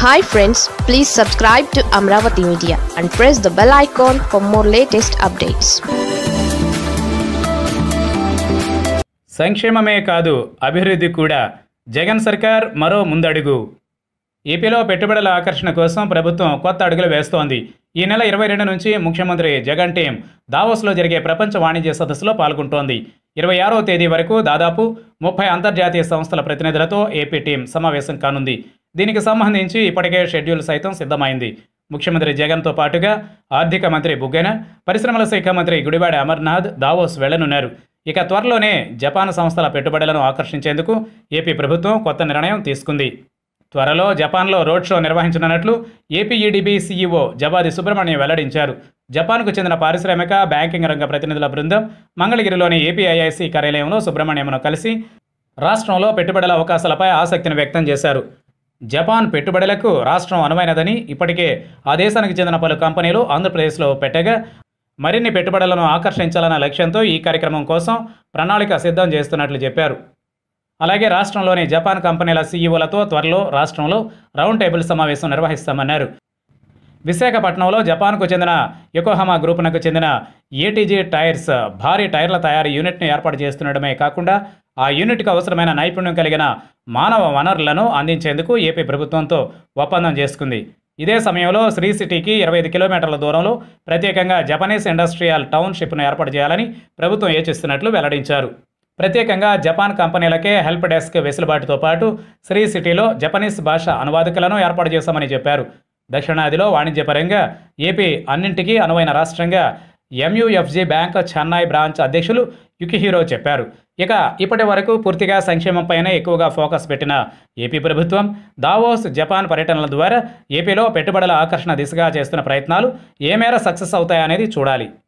hi friends please subscribe to Amaravati media and press the bell icon for more latest updates సంక్షేమమే కాదు అభివృద్ధి కూడా జగన్ సర్కార్ మరో ముందడుగు ఏపీలో పెట్టుబడుల ఆకర్షణ కోసం ప్రభుత్వం కొత్త అడుగులు వేస్తోంది ఈ నెల ఇరవై రెండు నుంచి ముఖ్యమంత్రి జగన్ టీం దావోస్లో జరిగే ప్రపంచ వాణిజ్య సదస్సులో పాల్గొంటోంది ఇరవై ఆరో తేదీ వరకు దాదాపు ముప్పై అంతర్జాతీయ సంస్థల ప్రతినిధులతో ఏపీ టీం సమావేశం కానుంది దీనికి సంబంధించి ఇప్పటికే షెడ్యూల్ సైతం సిద్ధమైంది ముఖ్యమంత్రి జగన్తో పాటుగా ఆర్థిక మంత్రి బుగ్గన పరిశ్రమల శాఖ మంత్రి గుడివాడ అమర్నాథ్ దావోస్ వెళ్లనున్నారు ఇక త్వరలోనే జపాన్ సంస్థల పెట్టుబడులను ఆకర్షించేందుకు ఏపీ ప్రభుత్వం కొత్త నిర్ణయం తీసుకుంది త్వరలో జపాన్లో రోడ్ షో నిర్వహించనున్నట్లు ఏపీఈడిబి సీఈఓ జవాది సుబ్రహ్మణ్యం వెల్లడించారు జపాన్కు చెందిన పారిశ్రామిక బ్యాంకింగ్ రంగ ప్రతినిధుల బృందం మంగళగిరిలోని ఏపీఐఐసి కార్యాలయంలో సుబ్రహ్మణ్యంను కలిసి రాష్ట్రంలో పెట్టుబడుల అవకాశాలపై ఆసక్తిని వ్యక్తం చేశారు జపాన్ పెట్టుబడులకు రాష్ట్రం అనువైనదని ఇప్పటికే ఆ దేశానికి చెందిన పలు కంపెనీలు ఆంధ్రప్రదేశ్లో పెట్టగా మరిన్ని పెట్టుబడులను ఆకర్షించాలన్న లక్ష్యంతో ఈ కార్యక్రమం కోసం ప్రణాళిక సిద్ధం చేస్తున్నట్లు చెప్పారు అలాగే రాష్ట్రంలోని జపాన్ కంపెనీల సీఈఓలతో త్వరలో రాష్ట్రంలో రౌండ్ టేబుల్ సమావేశం నిర్వహిస్తామన్నారు విశాఖపట్నంలో జపాన్కు చెందిన యొకోహమా గ్రూపునకు చెందిన ఏటీజీ టైర్స్ భారీ టైర్ల తయారీ యూనిట్ను ఏర్పాటు చేస్తుండడమే కాకుండా ఆ యూనిట్కు అవసరమైన నైపుణ్యం కలిగిన మానవ వనరులను అందించేందుకు ఏపీ ప్రభుత్వంతో ఒప్పందం చేసుకుంది ఇదే సమయంలో శ్రీ సిటీకి ఇరవై ఐదు కిలోమీటర్ల దూరంలో ప్రత్యేకంగా జపనీస్ ఇండస్ట్రియల్ టౌన్షిప్ను ఏర్పాటు చేయాలని ప్రభుత్వం యోచిస్తున్నట్లు వెల్లడించారు ప్రత్యేకంగా జపాన్ కంపెనీలకే హెల్ప్ డెస్క్ వెసులుబాటుతో పాటు శ్రీ సిటీలో జపనీస్ భాష అనువాదకులను ఏర్పాటు చేశామని చెప్పారు దక్షిణాదిలో వాణిజ్యపరంగా ఏపీ అన్నింటికీ అనువైన రాష్ట్రంగా ఎంయుఎఫ్జి బ్యాంక్ చెన్నై బ్రాంచ్ అధ్యక్షులు యుకిహీరో చెప్పారు ఇక ఇప్పటి వరకు పూర్తిగా సంక్షేమంపైనే ఎక్కువగా ఫోకస్ పెట్టిన ఏపీ ప్రభుత్వం దావోస్ జపాన్ పర్యటనల ద్వారా ఏపీలో పెట్టుబడుల ఆకర్షణ దిశగా చేస్తున్న ప్రయత్నాలు ఏ మేర సక్సెస్ అవుతాయనేది చూడాలి